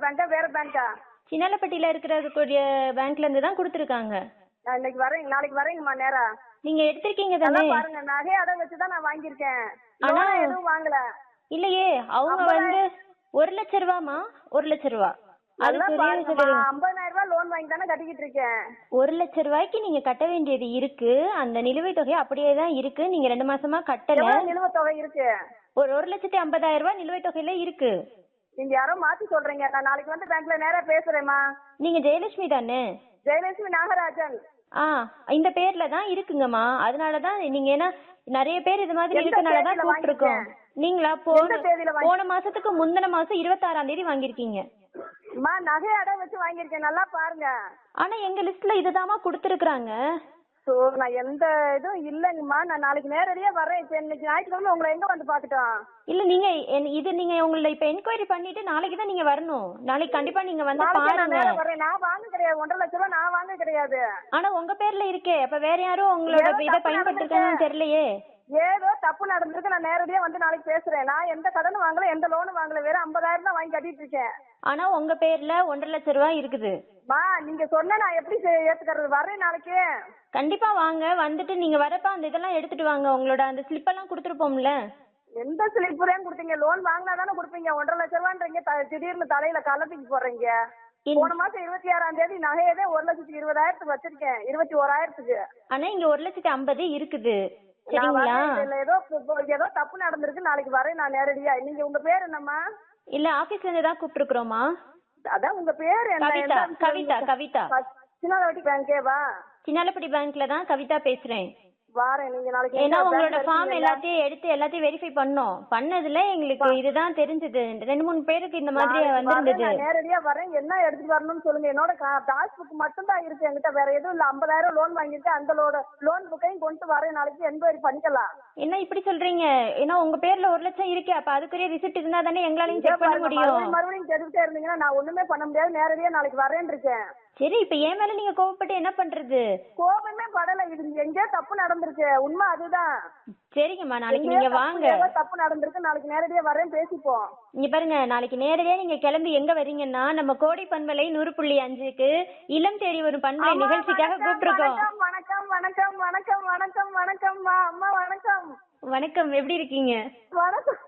பேங்கா வேற பேங்கா சின்னாலப்பட்டியில இருக்கிறக்கூடிய பேங்க்ல இருந்து தான் கொடுத்துருக்காங்க நான் இன்னைக்கு வரேன் நாளைக்கு வரேங்கம்மா நேரா நீங்க எடுத்திருக்கீங்க நல்லா தானே பாருங்க நகையை அடை வச்சு தான் நான் வாங்கியிருக்கேன் ஆனா- லோன் எதுவும் வாங்கல இல்லையே அவங்க வந்து ஒரு லட்ச ரூபாமா ஒரு லட்ச ரூபா நல்லா அதுக்கு பாருங்கம்மா சொல்லுங்க ஐம்பதாயிரம் ரூபாய் லோன் வாங்கி தானே கட்டிக்கிட்டு இருக்கேன் ஒரு லட்ச ரூபாய்க்கு நீங்க கட்ட வேண்டியது இருக்கு அந்த நிலுவைத் தொகை அப்படியே தான் இருக்கு நீங்க ரெண்டு மாசமா கட்டல எவ்வளவு நிலுவைத் தொகை இருக்கு ஒரு ஒரு லட்சத்தி ஐம்பதாயிரம் ரூபாய் நிலுவைத் தொகையில இருக்கு நீங்க யாரோ மாத்தி சொல்றீங்க நான் நாளைக்கு வந்து பேங்க்ல நேரா பேசுறேம்மா நீங்க ஜெயலட்சுமி தானே ஜெயலட்சுமி நாகராஜன் ஆ இந்த பேர்ல தான் இருக்குங்கம்மா அதனால தான் நீங்க ஏன்னா நிறைய பேர் இது மாதிரி எந்த இருக்கனால தான் தேதியில கூப்பிட்டுருக்கோம் வாங்கிருக்கேன்? நீங்களா போன எந்த தேதியில வாங்கி- போன மாசத்துக்கு முந்தின மாசம் இருபத்தாறாம் தேதி வாங்கியிருக்கீங்க அம்மா நகை அடை வச்சு வாங்கியிருக்கேன் நல்லா பாருங்க ஆனா எங்க லிஸ்ட்ல இதுதாம்மா கொடுத்துருக்குறாங்க ஸோ நான் எந்த இதுவும் இல்லைங்கம்மா நான் நாளைக்கு நேரடியா வரேன் இப்போ இன்னைக்கு ஞாயிற்றுக்கிழமை உங்களை எங்க வந்து பார்க்கட்டும் இல்ல நீங்க என்- இது நீங்க உங்களை இப்ப என்கொயரி பண்ணிட்டு நாளைக்கு தான் நீங்க வரணும் நாளைக்கு கண்டிப்பா நீங்க வந்து நாளைக்கு நான் பாருங்க நேரா வரேன் நான் வாங்க கிடையாது ஒன்றரை லட்ச ரூபா நான் வாங்க கிடையாது ஆனா உங்க பேர்ல இருக்கே அப்ப வேற யாரும் உங்களோட ஏதோ இதை தப்பு பயன்படுத்திருக்காங்கன்னு தெரியலையே ஏதோ தப்பு நடந்திருக்கு நான் நேரடியா வந்து நாளைக்கு பேசுறேன் நான் எந்த கடனும் வாங்கல எந்த லோனும் வாங்கல வெறும் ஐம்பதாயிரம் தான் வாங்கி கட்டிட்டு இருக்கேன் ஆனா உங்க பேர்ல ஒன்றரை லட்ச ரூபாய் இருக்குது மா நீங்க சொன்ன நான் எப்படி சே- ஏத்துக்கிறது வரேன் நாளைக்கு கண்டிப்பா வாங்க வந்துட்டு நீங்க வரப்ப அந்த இதெல்லாம் எடுத்துட்டு வாங்க உங்களோட அந்த ஸ்லிப் எல்லாம் கொடுத்துருப்போம்ல எந்த ஸ்லிப்புரையும் கொடுத்தீங்க லோன் வாங்கினா தானே கொடுப்பீங்க ஒன்றரை லட்ச ரூபான்றீங்க த- திடீர்னு தலையில கலப்பிக்கு போடுறீங்க இல்ல. போன மாசம் இருபத்தி ஆறாம் தேதி நகையவே ஒரு லட்சத்தி இருபதாயிரத்துக்கு வச்சிருக்கேன் இருபத்தி ஓராயிரத்துக்கு ஆனா இங்க ஒரு லட்சத்தி ஐம்பது இருக்குது நான் சரிங்களா வரேன். இதுல ஏதோ இப்போ ஏதோ தப்பு நடந்திருக்கு நாளைக்கு வரேன் நான் நேரடியா நீங்க உங்க பேர் என்னம்மா இல்ல ஆபீஸ்ல இருந்து தான் கூப்பிட்டுருக்குறோமா அதான் உங்க பேர் என்ன கவிதா எந்த- கவிதா கவிதா சின்னவட்டி பேங்கேவா சின்னாலப்படி பேங்க்ல தான் கவிதா பேசுறேன் வாரேன் நீங்க நாளைக்கு ஏன்னா எங்க உங்களோட பேங்க்ல ஃபார்ம் இருக்கீங்களா? எல்லாத்தையும் எடுத்து எல்லாத்தையும் வெரிஃபை பண்ணோம் பண்ணதுல எங்களுக்கு இதுதான் தெரிஞ்சது ரெண்டு மூணு பேருக்கு இந்த மாதிரி நாளைக்கு வரேன், வந்திருந்தது நான் நேரடியா வரேன் என்ன எடுத்துட்டு வரணும்னு சொல்லுங்க என்னோட பாஸ்புக் மட்டும் தான் இருக்கு என்கிட்ட வேற எதுவும் இல்ல ஐம்பதாயிரம் லோன் வாங்கியிருக்கேன் அந்த லோட லோன் புக்கையும் கொண்டு வரேன் நாளைக்கு என்கொயரி பண்ணிக்கலாம் என்ன இப்படி சொல்றீங்க ஏன்னா உங்க பேர்ல ஒரு லட்சம் இருக்கே அப்ப அதுக்குரிய ரிசிப்ட் இருந்தா தானே எங்களாலையும் செக் பண்ண பாருங்க, முடியும் மறுபடியும் மறுபடியும் கேட்டுக்கிட்டே இருந்தீங்கன்னா நான் ஒண்ணுமே பண்ண முடியாது நேரடியா நாளைக்கு வரேன் இருக்கேன் சரி இப்ப என் மேல நீங்க கோவப்பட்டு என்ன பண்றது கோபமே படல இது எங்கேயோ தப்பு நடந்திருக்கு உண்மை அதுதான் சரிங்கம்மா நாளைக்கு எங்கேயோ நீங்க தப்பு- வாங்க ஏதோ தப்பு நடந்திருக்கு நாளைக்கு நேரடியா வரேன் பேசிப்போம் இங்க பாருங்க நாளைக்கு நேரடியா நீங்க கிளம்பி எங்க வரீங்கன்னா நம்ம கோடி பண்பலை நூறு புள்ளி அஞ்சுக்கு இளம் தேடி வரும் பண்பலை அம்மா, நிகழ்ச்சிக்காக வணக்கம், கூப்பிட்டுருக்கோம் வணக்கம் வணக்கம் வணக்கம் வணக்கம் வணக்கம் வணக்கம்மா அம்மா வணக்கம் வணக்கம் எப்படி இருக்கீங்க வணக்கம்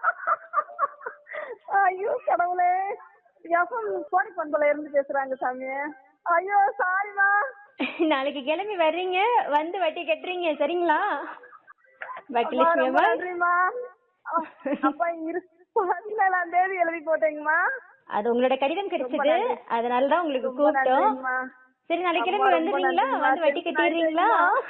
ஐயோ கடவுளே எஃப்எம் கோடி பண்பல இருந்து பேசுறாங்க சாமி ஐயோ சாரிமா நாளைக்கு கிளம்பி வர்றீங்க வந்து வட்டி கட்டுறீங்க சரிங்களா அம்மா, வக்கீலட்சுமி ரொம்ப அம்மா நன்றிம்மா அ- அப்பா இரு பதினேழாம் தேதி எழுதி போட்டேங்கம்மா அது உங்களோட கடிதம் கிடைச்சது நன்றி. அதனாலதான் உங்களுக்கு ரொம்ப கூப்பிட்டோம் நன்றிம்மா. சரி நாளைக்கு அம்மா, கிளம்பி ரொம்ப வந்துடுறீங்களா நன்றிம்மா. வந்து வட்டி சரி, கட்டிடுறீங்களா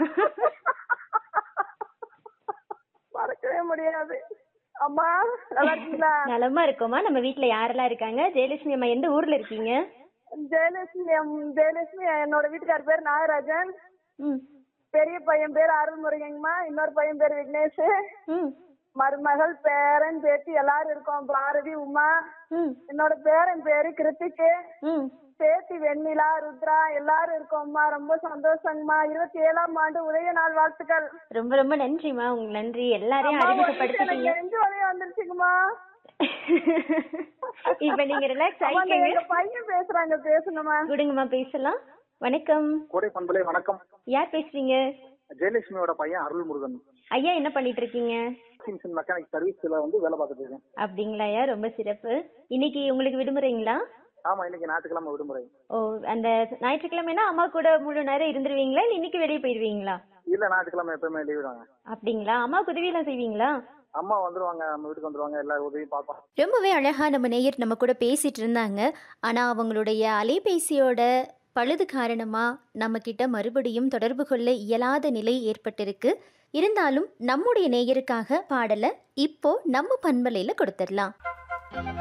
மறக்கவே முடியாது அம்மா நல்லா இருக்கீங்களா நலமா இருக்கோமா நம்ம வீட்ல யாரெல்லாம் இருக்காங்க ஜெயலட்சுமி அம்மா எந்த ஊர்ல இருக்கீங்க ஜெயலட்சுமி அம்- ஜெயலட்சுமி என்னோட வீட்டுக்கார் பேர் நாகராஜன் ம் பெரிய பையன் பேர் அருள்முருகங்கம்மா இன்னொரு பையன் பேர் விக்னேஷ் ம் மருமகள் பேரன் பேத்தி எல்லாரும் இருக்கோம் பாரதி உமா ம் என்னோட பேரன் பேரு கிருத்திக்கு ம் பேத்தி வெண்ணிலா ருத்ரா எல்லாரும் இருக்கோம்மா ரொம்ப சந்தோஷங்கம்மா இருபத்தி ஏழாம் ஆண்டு உதய நாள் வாழ்த்துக்கள் ரொம்ப ரொம்ப நன்றிம்மா உங்களுக்கு நன்றி எல்லாரையும் அம்மா, ஒரு நிமிஷம் அறிமுகப்படுத்திட்டீங்க எனக்கு நெஞ்சு வலி வந்துருச்சுங்கம்மா இப்ப நீங்க ரிலாக்ஸ் அம்மா, இந்த ஆயிக்கங்க எங்க பையன் பேசுறாங்க பேசுங்கம்மா கொடுங்கம்மா பேசலாம் வணக்கம் கோடை பண்பலை வணக்கம் யார் பேசுறீங்க ஜெயலட்சுமியோட பையன் அருள்முருகன் ஐயா என்ன பண்ணிட்டு இருக்கீங்க கிங்சன் மெக்கானிக் சர்வீஸ்ல வந்து வேலை பார்த்துட்டு இருக்கேன் அப்படிங்களா ஐயா ரொம்ப சிறப்பு இன்னைக்கு உங்களுக்கு விடுமுறைங்களா ஆமா இன்னைக்கு ஞாயிற்றுக்கிழமை விடுமுறை ஓ அந்த ஞாயிற்றுக்கிழமைனா அம்மா கூட முழு நேரம் இருந்துருவீங்களா இல்ல இன்னைக்கு வெளியே போயிருவீங்களா இல்ல ஞாயிற்றுக்கிழமை எப்பவுமே லீவு தாங்க அப்படிங்களா அம்மாவுக்கு உதவியெல்லாம் செய்வீங்களா அம்மா வந்துருவாங்க நம்ம வீட்டுக்கு வந்துருவாங்க எல்லா உதவியும் பார்ப்போம் ரொம்பவே அழகா நம்ம நேயர் நம்ம கூட பேசிட்டு இருந்தாங்க ஆனா அவங்களுடைய அலைபேசியோட பழுது காரணமா நம்ம கிட்ட மறுபடியும் தொடர்பு கொள்ள இயலாத நிலை ஏற்பட்டிருக்கு இருந்தாலும் நம்முடைய நேயருக்காக பாடலை இப்போ நம்ம பண்பலையில கொடுத்துடலாம்